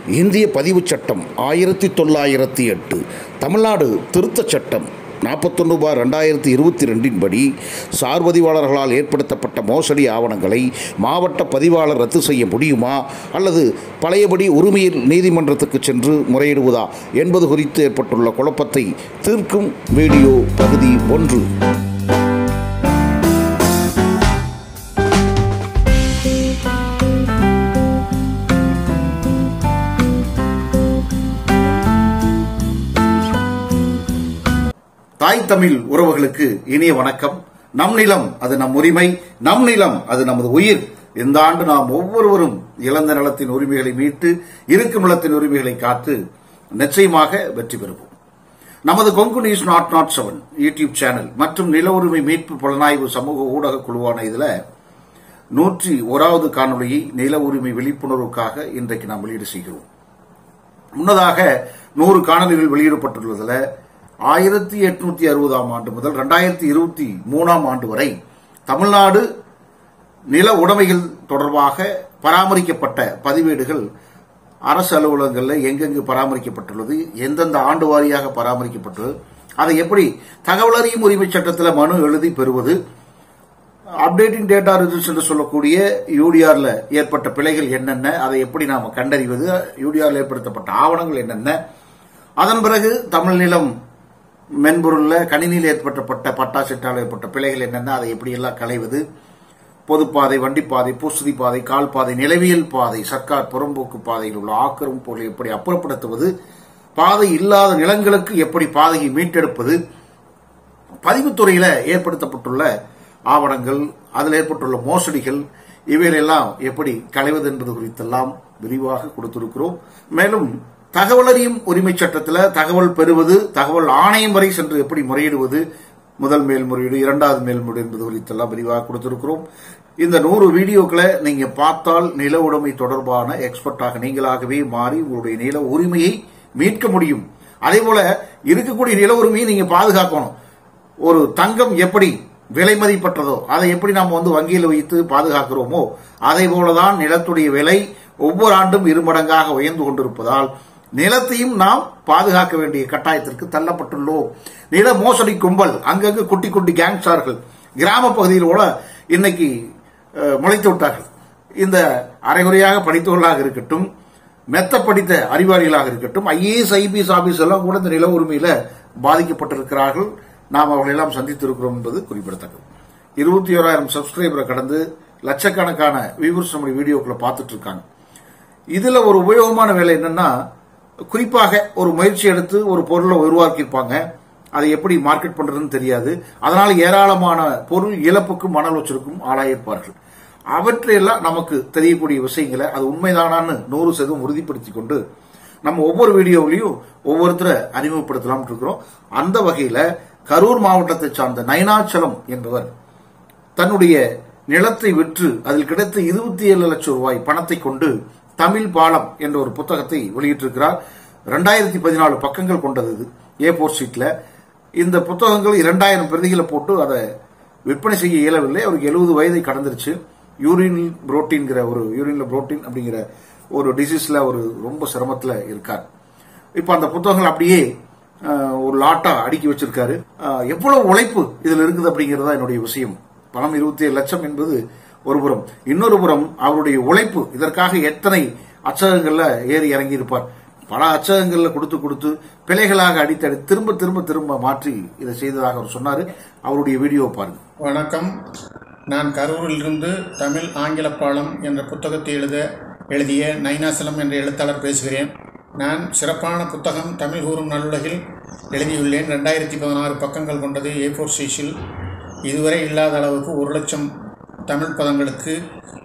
இந்திய பதிவுச் சட்டம் ஆயிரத்தி தொள்ளாயிரத்தி எட்டு தமிழ்நாடு திருத்தச் சட்டம் நாற்பத்தொன்று பார் ரெண்டாயிரத்தி இருபத்தி ரெண்டின் படி சார்பதிவாளர்களால் ஏற்படுத்தப்பட்ட மோசடி ஆவணங்களை மாவட்ட பதிவாளர் ரத்து செய்ய முடியுமா அல்லது பழையபடி உரிமையில் நீதிமன்றத்துக்கு சென்று முறையிடுவதா என்பது குறித்து ஏற்பட்டுள்ள குழப்பத்தை தீர்க்கும் வீடியோ பகுதி ஒன்று தாய் தமிழ் உறவுகளுக்கு இனிய வணக்கம் நம் நிலம் அது நம் உரிமை நம் நிலம் அது நமது உயிர் இந்த ஆண்டு நாம் ஒவ்வொருவரும் இழந்த நிலத்தின் உரிமைகளை மீட்டு இருக்கும் நிலத்தின் உரிமைகளை காத்து நிச்சயமாக வெற்றி பெறுவோம் நமது Kongu news nought nought seven YouTube channel மற்றும் நில உரிமை மீட்பு புலனாய்வு சமூக ஊடக குழுவான இதுல நூற்றி ஓராவது காணொளியை நில உரிமை விழிப்புணர்வுக்காக இன்றைக்கு நாம் வெளியீடு செய்கிறோம் முன்னதாக நூறு காணொலிகள் வெளியிடப்பட்டுள்ளதுல ஆயிரத்தி எட்நூத்தி அறுபதாம் ஆண்டு முதல் ரெண்டாயிரத்தி இருபத்தி மூணாம் ஆண்டு வரை தமிழ்நாடு நில உடைமைகள் தொடர்பாக பராமரிக்கப்பட்ட பதிவேடுகள் அரசு அலுவலகங்களில் எங்கெங்கு பராமரிக்கப்பட்டுள்ளது எந்தெந்த ஆண்டு வாரியாக பராமரிக்கப்பட்டுள்ளது அதை எப்படி தகவல் அறியும் உரிமை சட்டத்தில் மனு எழுதி பெறுவது அப்டேட்டிங் டேட்டா ரிசல்ட்ஸ் என்று சொல்லக்கூடிய யூடிஆர்ல ஏற்பட்ட பிழைகள் என்னென்ன அதை எப்படி நாம கண்டறிவது யூடிஆர்ல ஏற்படுத்தப்பட்ட ஆவணங்கள் என்னென்ன அதன் பிறகு தமிழ் நிலம் மென்பொருள்ல கணினியில் ஏற்பட்டப்பட்ட பட்டா சிட்டால் ஏற்பட்ட பிழைகள் என்னென்ன அதை எப்படி எல்லாம் களைவது பொதுப்பாதை வண்டிப்பாதை பூசதி பாதை கால் பாதை நிலவியல் பாதை சர்க்கார் புறம்போக்கு பாதையில் உள்ள ஆக்கிரமிப்புகளை எப்படி அப்புறப்படுத்துவது பாதை இல்லாத நிலங்களுக்கு எப்படி பாதையை மீட்டெடுப்பது பதிவுத்துறையில ஏற்படுத்தப்பட்டுள்ள ஆவணங்கள் அதில் ஏற்பட்டுள்ள மோசடிகள் இவைகளெல்லாம் எப்படி களைவது என்பது குறித்தெல்லாம் விரிவாக கொடுத்திருக்கிறோம் மேலும் தகவல் அறியும் உரிமை சட்டத்தில் தகவல் பெறுவது தகவல் ஆணையம் வரை சென்று எப்படி முறையிடுவது முதல் மேல்முறையீடு இரண்டாவது மேல்முறையீடு என்பது குறித்தெல்லாம் விரிவாக கொடுத்திருக்கிறோம் இந்த நூறு வீடியோக்களை நீங்க பார்த்தால் நில உடைமை தொடர்பான எக்ஸ்பர்ட்டாக நீங்களாகவே மாறி உங்களுடைய நில உரிமையை மீட்க முடியும் அதே போல இருக்கக்கூடிய நில உரிமையை நீங்க பாதுகாக்கணும் ஒரு தங்கம் எப்படி விலை மதிப்பற்றதோ அதை எப்படி நாம் வந்து வங்கியில் வைத்து பாதுகாக்கிறோமோ அதே போலதான் நிலத்துடைய விலை ஒவ்வொரு ஆண்டும் இருமடங்காக உயர்ந்து கொண்டிருப்பதால் நிலத்தையும் நாம் பாதுகாக்க வேண்டிய கட்டாயத்திற்கு தள்ளப்பட்டுள்ளோம் நில மோசடி கும்பல் அங்கங்கு குட்டி குட்டி கேங்ஸ்டார்கள் கிராம பகுதியில் கூட இன்னைக்கு முளைத்து விட்டார்கள் இந்த அரைகுறையாக படித்தவர்களாக இருக்கட்டும் மெத்த படித்த அறிவாளிகளாக இருக்கட்டும் ஐஏஎஸ் ஐபிஎஸ் ஆபீஸ் எல்லாம் கூட இந்த நில உரிமையில பாதிக்கப்பட்டிருக்கிறார்கள் நாம் அவர்களெல்லாம் சந்தித்திருக்கிறோம் என்பது குறிப்பிடத்தக்கது இருபத்தி ஓராயிரம் சப்ஸ்கிரைபரை கடந்து லட்சக்கணக்கான வியூவர்ஸ் நம்முடைய வீடியோக்களை பார்த்துட்டு இருக்காங்க இதுல ஒரு உபயோகமான வேலை என்னன்னா குறிப்பாக ஒரு முயற்சி எடுத்து ஒரு பொருளை உருவாக்கியிருப்பாங்க அதை எப்படி மார்க்கெட் பண்றதுன்னு தெரியாது அதனால ஏராளமான பொருள் இழப்புக்கும் மன உளைச்சலுக்கும் ஆளாயிருப்பார்கள் அவற்றையெல்லாம் நமக்கு தெரியக்கூடிய விஷயங்களை அது உண்மைதானான்னு நூறு சதவீதம் உறுதிப்படுத்தி கொண்டு நம்ம ஒவ்வொரு வீடியோவிலையும் ஒவ்வொருத்தரை அறிமுகப்படுத்தலாம் இருக்கிறோம் அந்த வகையில கரூர் மாவட்டத்தை சார்ந்த நயனாச்சலம் என்பவர் தன்னுடைய நிலத்தை விற்று அதில் கிடைத்த இருபத்தி ஏழு லட்சம் ரூபாய் பணத்தை கொண்டு தமிழ் பாலம் என்ற ஒரு புத்தகத்தை வெளியிட்டிருக்கிறார் ரெண்டாயிரத்தி பதினாலு பக்கங்கள் கொண்டது இது ஏ போர் ஷீட்ல இந்த புத்தகங்கள் இரண்டாயிரம் பிரதிகளை போட்டு அதை விற்பனை செய்ய இயலவில்லை அவருக்கு எழுபது வயதை கடந்துருச்சு யூரின் புரோட்டீன்கிற ஒரு யூரின்ல புரோட்டீன் அப்படிங்கிற ஒரு டிசீஸ்ல ஒரு ரொம்ப சிரமத்தில் இருக்கார் இப்போ அந்த புத்தகங்கள் அப்படியே ஒரு லாட்டா அடுக்கி வச்சிருக்காரு எவ்வளவு உழைப்பு இதுல இருக்குது அப்படிங்கறதா என்னுடைய விஷயம் பணம் இருபத்தி ஏழு லட்சம் என்பது ஒரு புறம் இன்னொரு புறம் அவருடைய உழைப்பு இதற்காக எத்தனை அச்சகங்கள்ல ஏறி இறங்கி இருப்பார் பல அச்சகங்கள்ல கொடுத்து கொடுத்து பிழைகளாக அடித்தடி திரும்ப திரும்ப திரும்ப மாற்றி இதை செய்ததாக அவர் சொன்னாரு அவருடைய வீடியோ பாருங்க வணக்கம் நான் கரூரிலிருந்து தமிழ் ஆங்கில பாலம் என்ற புத்தகத்தை எழுத எழுதிய நைனாசலம் என்ற எழுத்தாளர் பேசுகிறேன் நான் சிறப்பான புத்தகம் தமிழ் கூறும் நல்லுலகில் எழுதியுள்ளேன் ரெண்டாயிரத்தி பதினாறு பக்கங்கள் கொண்டது ஏ ஃபோர் சீஷில் இதுவரை இல்லாத அளவுக்கு ஒரு லட்சம் தமிழ் பதங்களுக்கு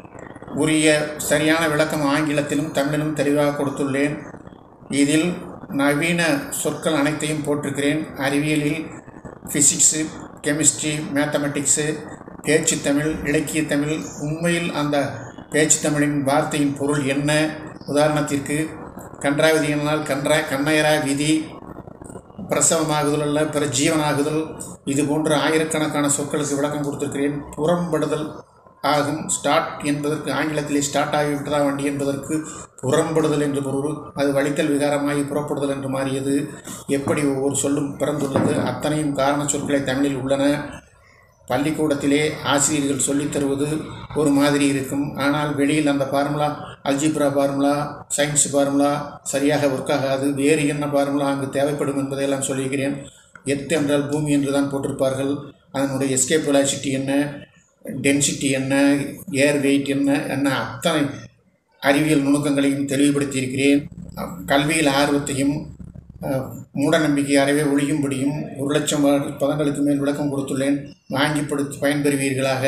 உரிய சரியான விளக்கம் ஆங்கிலத்திலும் தமிழிலும் தெளிவாக கொடுத்துள்ளேன் இதில் நவீன சொற்கள் அனைத்தையும் போட்டிருக்கிறேன் அறிவியலில் ஃபிசிக்ஸு கெமிஸ்ட்ரி மேத்தமெட்டிக்ஸு பேச்சு தமிழ் இலக்கிய தமிழ் உண்மையில் அந்த பேச்சு தமிழின் வார்த்தையின் பொருள் என்ன உதாரணத்திற்கு கன்றாவிதியினால் கன்றா கண்ணையரா விதி பிரசவமாகுதல் அல்ல பிற ஜீவனாகுதல் இது போன்ற ஆயிரக்கணக்கான சொற்களுக்கு விளக்கம் கொடுத்திருக்கிறேன் புறம்படுதல் ஆகும் ஸ்டார்ட் என்பதற்கு ஆங்கிலத்திலே ஸ்டார்ட் ஆகிவிட்டதா வண்டி என்பதற்கு புறம்படுதல் என்று பொருள் அது வலித்தல் விகாரமாகி புறப்படுதல் என்று மாறியது எப்படி ஒவ்வொரு சொல்லும் பிறந்துள்ளது அத்தனையும் காரண சொற்களை தமிழில் உள்ளன பள்ளிக்கூடத்திலே ஆசிரியர்கள் சொல்லித் தருவது ஒரு மாதிரி இருக்கும் ஆனால் வெளியில் அந்த formula algebra formula science formula சரியாக ஒர்க் ஆகாது வேறு என்ன ஃபார்முலா அங்கு தேவைப்படும் என்பதையெல்லாம் சொல்லியிருக்கிறேன் எர்த் என்றால் பூமி என்று தான் போட்டிருப்பார்கள் அதனுடைய எஸ்கேப் வெலாசிட்டி என்ன டென்சிட்டி என்ன ஏர் வெயிட் என்ன என்ன அத்தனை அறிவியல் நுணுக்கங்களையும் தெளிவுபடுத்தியிருக்கிறேன் கல்வியில் ஆர்வத்தையும் அஹ், மூட நம்பிக்கை அறவே ஒழியும்படியும் ஒரு லட்சம் வ- பதங்களுக்கு மேல் விளக்கம் கொடுத்துள்ளேன் வாங்கி படுத்து பயன்பெறுவீர்களாக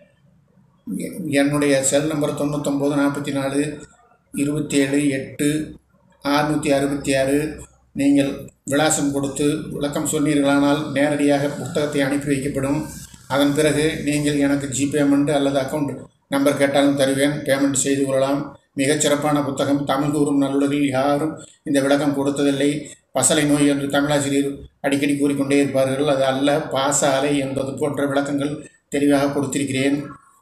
எ- என்னுடைய செல் நம்பர் தொண்ணூத்தொம்பது நாற்பத்தி நாலு இருபத்தேழு எட்டு அறுநூற்றி அறுபத்தி ஆறு நீங்கள் விலாசம் கொடுத்து விளக்கம் சொன்னீர்களானால் நேரடியாக புத்தகத்தை அனுப்பி வைக்கப்படும் அதன் பிறகு நீங்கள் எனக்கு ஜிபேமெண்ட் அல்லது அக்கௌண்ட் நம்பர் கேட்டாலும் தருவேன் பேமெண்ட் செய்து கொள்ளலாம் மிகச்சிறப்பான புத்தகம் தமிழ் கூறும் நல்லுலகில் யாரும் இந்த விளக்கம் கொடுத்ததில்லை பசலை நோய் என்று தமிழாசிரியர் அடிக்கடி கூறிக்கொண்டே இருப்பார்கள் அது அல்ல பாச அலை என்பது போன்ற விளக்கங்கள் தெளிவாக கொடுத்திருக்கிறேன்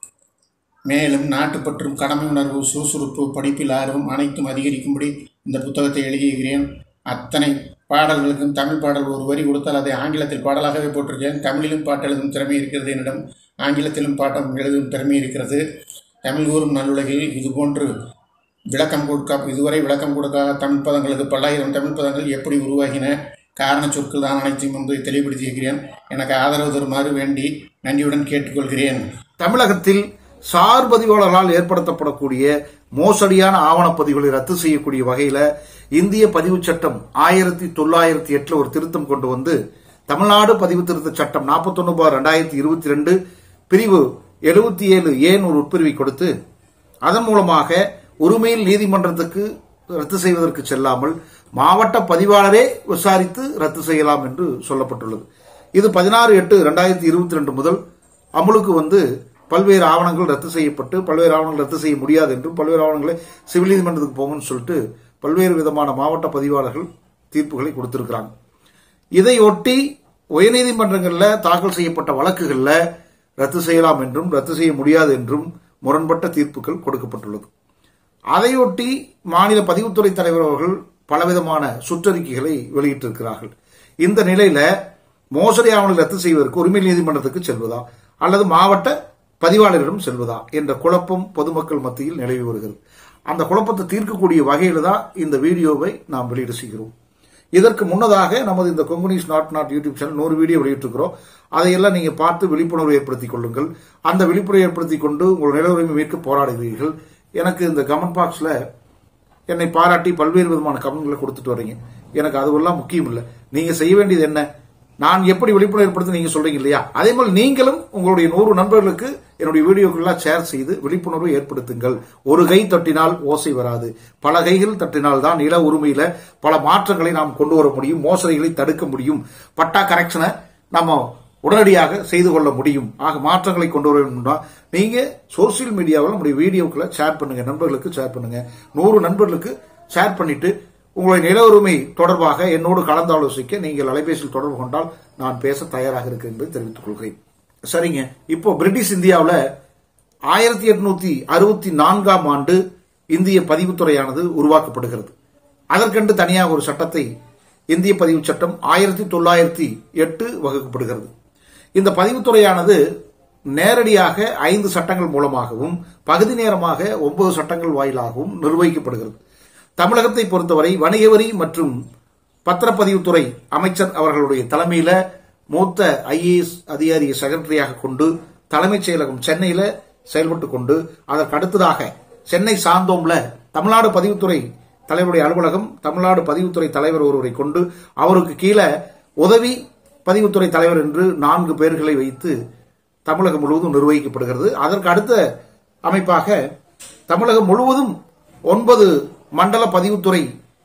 மேலும் நாட்டுப்பற்றும் கடமை உணர்வு சுறுசுறுப்பு படிப்பில் ஆர்வம் அனைத்தும் அதிகரிக்கும்படி இந்த புத்தகத்தை எழுதியிருக்கிறேன் அத்தனை பாடல்களுக்கும் தமிழ் பாடல் ஒரு வரி கொடுத்தால் அதை ஆங்கிலத்தில் பாடலாகவே போட்டிருக்கேன் தமிழிலும் பாட்டு எழுதும் திறமை இருக்கிறது என்னிடம் ஆங்கிலத்திலும் பாட்டம் எழுதும் திறமை இருக்கிறது தமிழ் கூறும் நல்லுலகில் இதுபோன்று விளக்கம் கொடுக்க இதுவரை விளக்கம் கொடுக்காத தமிழ் பதங்களுக்கு பல்லாயிரம் தமிழ் பதங்கள் எப்படி உருவாகின காரண சொற்கள் தான் அனைத்தையும் வந்து தெளிவுபடுத்தியிருக்கிறேன் எனக்கு ஆதரவு தருமாறு வேண்டி நன்றியுடன் கேட்டுக்கொள்கிறேன் தமிழகத்தில் சார் பதிவாளர்களால் ஏற்படுத்தப்படக்கூடிய மோசடியான ஆவணப்பதிவுகளை ரத்து செய்யக்கூடிய வகையில இந்திய பதிவுச் சட்டம் ஆயிரத்தி தொள்ளாயிரத்தி எட்டுல ஒரு திருத்தம் கொண்டு வந்து தமிழ்நாடு பதிவு திருத்த சட்டம் நாற்பத்தொன்னு பார் ரெண்டாயிரத்தி இருபத்தி ரெண்டு பிரிவு எழுபத்தி ஏழு ஏன் ஒரு உட்பிரிவை கொடுத்து அதன் மூலமாக உரிமையில் நீதிமன்றத்துக்கு ரத்து செய்வதற்கு செல்லாமல் மாவட்ட பதிவாளரே விசாரித்து ரத்து செய்யலாம் என்று சொல்லப்பட்டுள்ளது இது பதினாறு எட்டு ரெண்டாயிரத்தி இருபத்தி ரெண்டு முதல் அமலுக்கு வந்து பல்வேறு ஆவணங்கள் ரத்து செய்யப்பட்டு பல்வேறு ஆவணங்கள் ரத்து செய்ய முடியாது என்றும் பல்வேறு ஆவணங்களை சிவில் நீதிமன்றத்துக்கு போங்கன்னு சொல்லிட்டு பல்வேறு விதமான மாவட்ட பதிவாளர்கள் தீர்ப்புகளை கொடுத்திருக்கிறாங்க இதையொட்டி உயர்நீதிமன்றங்களில் தாக்கல் செய்யப்பட்ட வழக்குகளில் ரத்து செய்யலாம் என்றும் ரத்து செய்ய முடியாது என்றும் முரண்பட்ட தீர்ப்புகள் கொடுக்கப்பட்டுள்ளது அதையொட்டி மாநில பதிவுத்துறை தலைவர் அவர்கள் பலவிதமான சுற்றறிக்கைகளை வெளியிட்டிருக்கிறார்கள் இந்த நிலையில மோசடி ஆவணங்களை ரத்து செய்வதற்கு உரிமை நீதிமன்றத்துக்கு செல்வதா அல்லது மாவட்ட பதிவாளரிடம் செல்வதா என்ற குழப்பம் பொதுமக்கள் மத்தியில் நிலவி வருகிறது அந்த குழப்பத்தை தீர்க்கக்கூடிய வகையில தான் இந்த வீடியோவை நாம் வெளியிட செய்கிறோம் இதற்கு முன்னதாக நமது இந்த கொங்குனிஸ் நாட் நாட் யூடியூப் சேனல் நூறு வீடியோ வெளியிட்டிருக்கிறோம் அதையெல்லாம் நீங்க பார்த்து விழிப்புணர்வு ஏற்படுத்திக் கொள்ளுங்கள் அந்த விழிப்புணர்வு ஏற்படுத்திக் கொண்டு உங்கள் நில உரிமை மீட்க போராடுவீர்கள் எனக்கு இந்த கமெண்ட் பாக்ஸ்ல என்னை பாராட்டி பல்வேறு விதமான கமெண்ட்களை கொடுத்துட்டு வரீங்க எனக்கு அதுவெல்லாம் முக்கியம் இல்லை நீங்க செய்ய வேண்டியது என்ன நான் எப்படி விழிப்புணர்வு ஏற்படுத்த நீங்க சொல்றீங்க இல்லையா அதே மாதிரி நீங்களும் உங்களுடைய நூறு நண்பர்களுக்கு என்னுடைய வீடியோக்கெல்லாம் ஷேர் செய்து விழிப்புணர்வு ஏற்படுத்துங்கள் ஒரு கை தட்டினால் ஓசை வராது பல கைகள் தட்டினால் தான் நில உரிமையில பல மாற்றங்களை நாம் கொண்டு வர முடியும் மோசடிகளை தடுக்க முடியும் பட்டா கரெக்ஷனை நம்ம உடனடியாக செய்து கொள்ள முடியும் ஆக மாற்றங்களை கொண்டு வர வேண்டும்னா நீங்க சோசியல் மீடியாவில் நம்முடைய வீடியோக்களை ஷேர் பண்ணுங்க நண்பர்களுக்கு ஷேர் பண்ணுங்க நூறு நண்பர்களுக்கு ஷேர் பண்ணிட்டு உங்களுடைய நில உரிமை தொடர்பாக என்னோடு கலந்தாலோசிக்க நீங்கள் அலைபேசியில் தொடர்பு கொண்டால் நான் பேச தயாராக இருக்கிறேன் என்பதை தெரிவித்துக் கொள்கிறேன் சரிங்க இப்போ பிரிட்டிஷ் இந்தியாவில் ஆயிரத்தி எட்நூத்தி அறுபத்தி நான்காம் ஆண்டு இந்திய பதிவுத்துறையானது உருவாக்கப்படுகிறது அதற்கென்று தனியாக ஒரு சட்டத்தை இந்திய பதிவு சட்டம் ஆயிரத்தி தொள்ளாயிரத்தி எட்டு வகுக்கப்படுகிறது இந்த பதிவுத்துறையானது நேரடியாக ஐந்து சட்டங்கள் மூலமாகவும் பகுதி நேரமாக ஒன்பது சட்டங்கள் வாயிலாகவும் நிர்வகிக்கப்படுகிறது தமிழகத்தை பொறுத்தவரை வணிக வரி மற்றும் பத்திரப்பதிவுத்துறை அமைச்சர் அவர்களுடைய தலைமையில மூத்த ஐஏஎஸ் அதிகாரியை செக்ரட்டரியாக கொண்டு தலைமைச் செயலகம் சென்னையில செயல்பட்டு கொண்டு அதற்கு அடுத்ததாக சென்னை சாந்தோம்ல தமிழ்நாடு பதிவுத்துறை தலைவருடைய அலுவலகம் தமிழ்நாடு பதிவுத்துறை தலைவர் ஒருவரை கொண்டு அவருக்கு கீழே உதவி பதிவுத்துறை தலைவர் என்று நான்கு பேர்களை வைத்து தமிழகம் முழுவதும் நிர்வகிக்கப்படுகிறது அதற்கு அடுத்த அமைப்பாக தமிழகம் முழுவதும் ஒன்பது மண்டல பதிவுத்துறை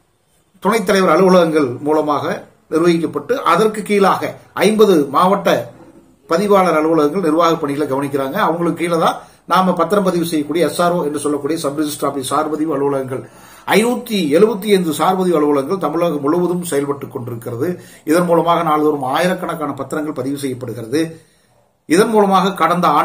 துணைத் தலைவர் அலுவலகங்கள் மூலமாக நிர்வகிக்கப்பட்டு அதற்கு கீழாக ஐம்பது மாவட்ட பதிவாளர் அலுவலகங்கள் நிர்வாக பணிகளை கவனிக்கிறாங்க அவங்களுக்கு கீழே தான் நாம பத்திரம் பதிவு செய்யக்கூடிய எஸ்ஆர்ஓ என்று சொல்லக்கூடிய சப் ரிஜிஸ்டர் ஆபீஸ் சார்பதிவு அலுவலகங்கள் ஐநூத்தி எழுபத்தி ஐந்து சார்பதிவு அலுவலகங்கள் தமிழகம் முழுவதும் செயல்பட்டுக் கொண்டிருக்கிறது இதன் மூலமாக நாள்தோறும் ஆயிரக்கணக்கான பத்திரங்கள் பதிவு செய்யப்படுகிறது இதன் மூலமாக கடந்த ஆண்டு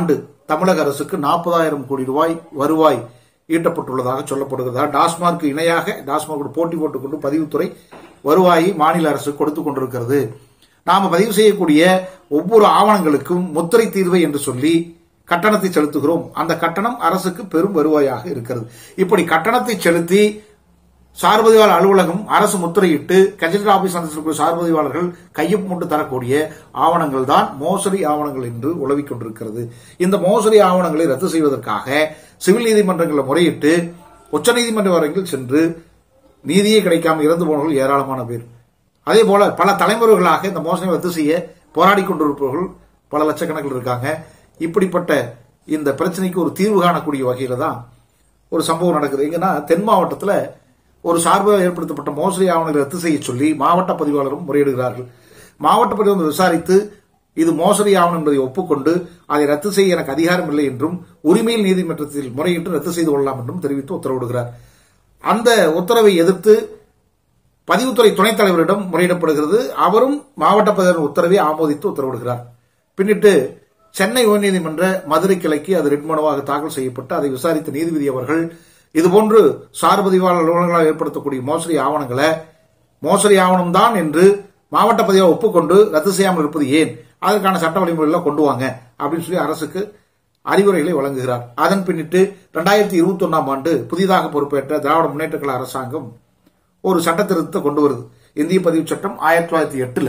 தமிழக அரசுக்கு நாற்பதாயிரம் கோடி ரூபாய் வருவாய் ஈட்டப்பட்டுள்ளதாக சொல்லப்படுகிறது டாஸ்மார்க் இணையாக டாஸ்மார்க் போட்டி போட்டுக்கொண்டு பதிவுத்துறை வருவாயை மாநில அரசு கொடுத்து கொண்டிருக்கிறது நாம பதிவு செய்யக்கூடிய ஒவ்வொரு ஆவணங்களுக்கும் முத்திரை தீர்வை என்று சொல்லி கட்டணத்தை செலுத்துகிறோம் அந்த கட்டணம் அரசுக்கு பெரும் வருவாயாக இருக்கிறது இப்படி கட்டணத்தை செலுத்தி சார்பதிவாளர் அலுவலகம் அரசு முத்திரையிட்டு கஜெட் ஆபீஸ் அந்தஸ்து சார்பதிவாளர்கள் கையொப்பமிட்டு தரக்கூடிய ஆவணங்கள் தான் மோசடி ஆவணங்கள் என்று உழவிக் கொண்டிருக்கிறது இந்த மோசடி ஆவணங்களை ரத்து செய்வதற்காக சிவில் நீதிமன்றங்களில் முறையிட்டு உச்சநீதிமன்ற வரையில் சென்று நீதியே கிடைக்காமல் இறந்து போனவர்கள் ஏராளமான பேர் அதே போல பல தலைமுறைகளாக இந்த மோசடி ரத்து செய்ய போராடி கொண்டிருப்பவர்கள் பல லட்சக்கணக்கில் இருக்காங்க இப்படிப்பட்ட இந்த பிரச்சனைக்கு ஒரு தீர்வு காணக்கூடிய வகையில தான் ஒரு சம்பவம் நடக்குது எங்கன்னா தென் மாவட்டத்தில் ஒரு சார்பாக ஏற்படுத்தப்பட்ட மோசடி ஆவணங்களை ரத்து செய்ய சொல்லி மாவட்ட பதிவாளரும் முறையிடுகிறார்கள் மாவட்ட பதிவாளர் விசாரித்து இது மோசடி ஆவணம் என்பதை ஒப்புக்கொண்டு அதை ரத்து செய்ய எனக்கு அதிகாரம் இல்லை என்றும் உரிமையில் நீதிமன்றத்தில் முறையிட்டு ரத்து செய்து கொள்ளலாம் என்றும் தெரிவித்து உத்தரவிடுகிறார் அந்த உத்தரவை எதிர்த்து பதிவுத்துறை துணைத் தலைவரிடம் முறையிடப்படுகிறது அவரும் மாவட்ட பதிவாளர் உத்தரவை ஆமோதித்து உத்தரவிடுகிறார் பின்னிட்டு சென்னை உயர்நீதிமன்ற மதுரை கிளைக்கு அது ரிட் மனுவாக தாக்கல் செய்யப்பட்டு அதை விசாரித்த நீதிபதி அவர்கள் இதுபோன்று சார்பதிவாளர் அலுவலகங்களால் ஏற்படுத்தக்கூடிய மோசடி ஆவணங்களை மோசடி ஆவணம் தான் என்று மாவட்ட பதிவாக ஒப்புக்கொண்டு ரத்து செய்யாமல் இருப்பது ஏன் அதற்கான சட்ட வழிமுறைகளை கொண்டு வாங்க அப்படின்னு சொல்லி அரசுக்கு அறிவுரைகளை வழங்குகிறார் அதன் பின்னிட்டு இரண்டாயிரத்தி இருபத்தி ஒன்னாம் ஆண்டு புதிதாக பொறுப்பேற்ற திராவிட முன்னேற்ற கழக அரசாங்கம் ஒரு சட்ட திருத்தத்தை கொண்டு வருது இந்திய பதிவு சட்டம் ஆயிரத்தி தொள்ளாயிரத்தி எட்டுல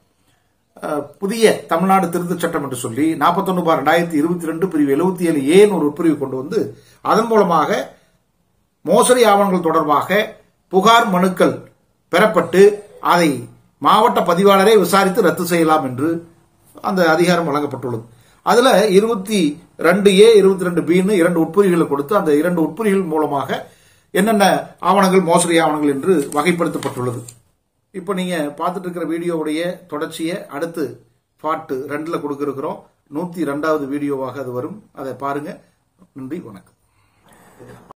அஹ், புதிய தமிழ்நாடு திருத்தச் சட்டம் என்று சொல்லி நாற்பத்தொன்னு பார் ரெண்டாயிரத்தி இருபத்தி ரெண்டு பிரிவு எழுபத்தி ஏழு ஏன்னு ஒரு பிரிவு கொண்டு வந்து அதன் மூலமாக மோசடி ஆவணங்கள் தொடர்பாக புகார் மனுக்கள் பெறப்பட்டு அதை மாவட்ட பதிவாளரே விசாரித்து ரத்து செய்யலாம் என்று அந்த அதிகாரம் வழங்கப்பட்டுள்ளது அதுல இருபத்தி ரெண்டு ஏ இருபத்தி ரெண்டு பின்னு இரண்டு உட்பிரிவுகளை கொடுத்து அந்த இரண்டு உட்பிரிவுகள் மூலமாக என்னென்ன ஆவணங்கள் மோசடி ஆவணங்கள் என்று வகைப்படுத்தப்பட்டுள்ளது இப்போ நீங்க பார்த்துட்டு இருக்கிற வீடியோவுடைய தொடர்ச்சியை அடுத்து பாட்டு ரெண்டுல கொடுக்க இருக்கிறோம் நூத்தி ரெண்டாவது வீடியோவாக அது வரும் அதை பாருங்க நன்றி வணக்கம்